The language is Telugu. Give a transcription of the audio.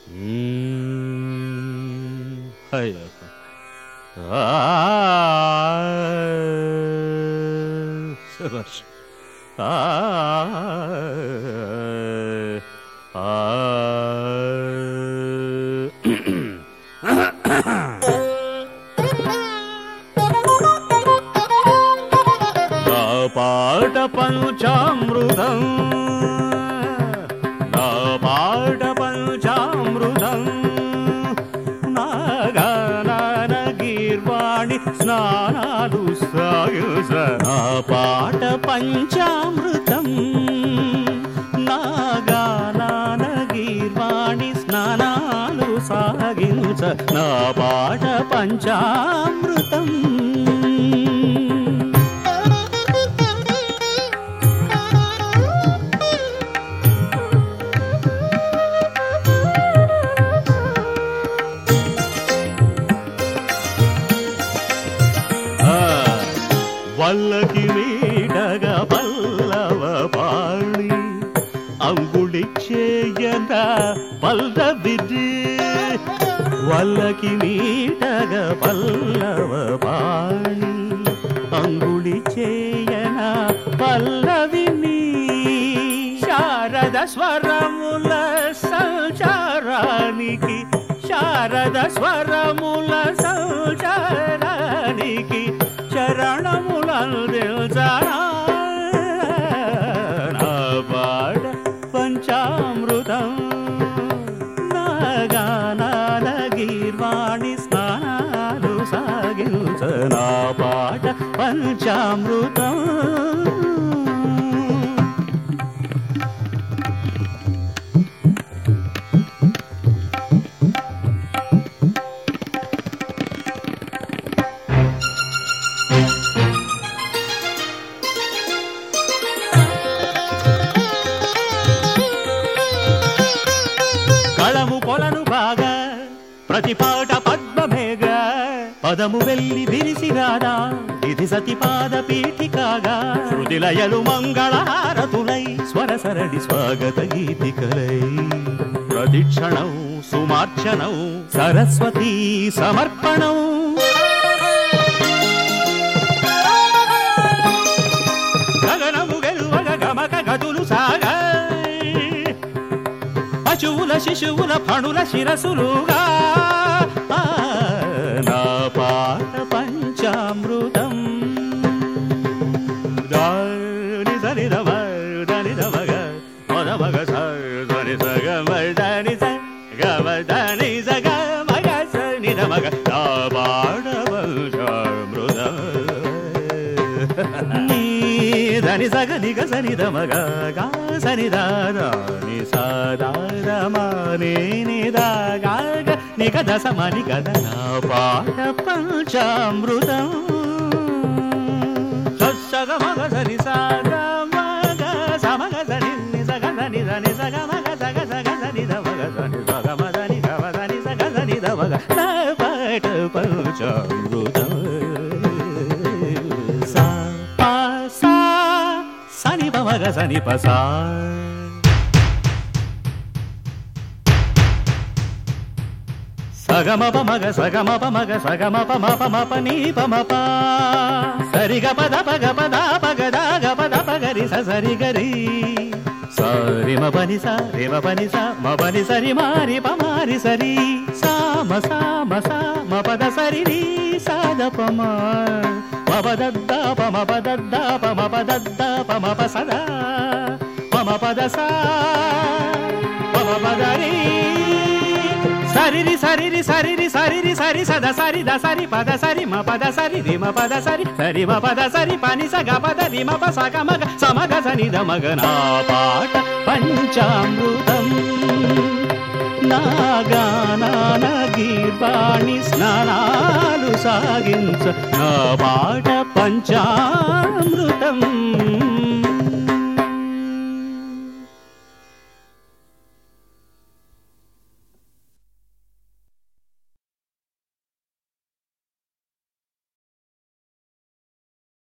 అయ్యప్ప శభాష్ నా పాట పంచామృతం నా పాట పంచామృతం నా గానాన గీర్వాణి స్నానాలు సాయుస నా పాట పంచామృతం నా గానాన గీర్వాణి స్నానాలు సాగించ నా పాట పంచామృతం ఆ, వల్లకి నీడగ పల్లవ పాళి అంగుళి చేయన పల్లవిది వల్లకి నీడగ పల్లవ పాళి అంగుళి చేయన పల్లవిని శారద స్వరముల సంచారానికి శారద స్వరముల సంచారానికి చరణములందిల్చనా నా పాట పంచామృతం నా గానాల గీర్వాణి స్నానాలు సాగించ నా పాట పంచామృతం కళము కొలను బాగా ప్రతి పాట పద్మమేగ పదము వెళ్ళి విరిసి రాదా ఇది సతిపాద పీఠికాగా శృతిలయలు మంగళహారతులై స్వర సరడి స్వాగత గీతికలై ప్రతిక్షణం సుమార్చనం సరస్వతీ సమర్పణం గగనము గెలువగ గమక గదులు సాగా పశువుల శిశువుల ఫణుల శిరసులుగా ఆ, నా పాట పంచామృతం దాని సని రమ దని రమగ మద మగ స దని సగ మదని స గమ దని సగ మగ సని రమగ నా పాట పంచామృతం నీ దని సగ నిగ సని దమగ గా సని దాదా ని సదారమా నీ ని దా గా గ ని గ దశ మని గద నా పాట పంచామృతం సగ మగ సని సగ మగ సమగ సని ని సగ సని దని సగ మగ సగ సగ సని ద మగ సని సగ మదని గమ సని సగ సని ద మగ నా పాట పంచామృతం సా పా సా సని ప మగ సని ప సా సగమ ప మగ సగమ ప మగ సగమ ప మ ప మ ప నీ ప మ ప సరి గ పద ప గ పద ప గ ద గ పద ప గ రి స సరి గ రి సరి మ పని స రి మ పని స మ పని సరి మ రి ప మ రి సరి సా మ సా మ సా మ పద సరి రి సా ద ప మ మ ప ద ద ప మ ప ద ద ప మ ప ద ద ప మ ప స ద ప మ ప ద సా ప మ ప ద రి సరిరి సరిరి సరిరి సరిరి సరి సద సరి ద సరి పద సరి మ పద సరి రి మ పద సరి సరి మ పద సరి పని స గ పద రి మ ప స గ మ గ స మ గ స ని ద మ గ నా పాట పంచామృతం నా గానాన గీర్వాణి స్నానాలు సాగించ నా పాట పంచామృతం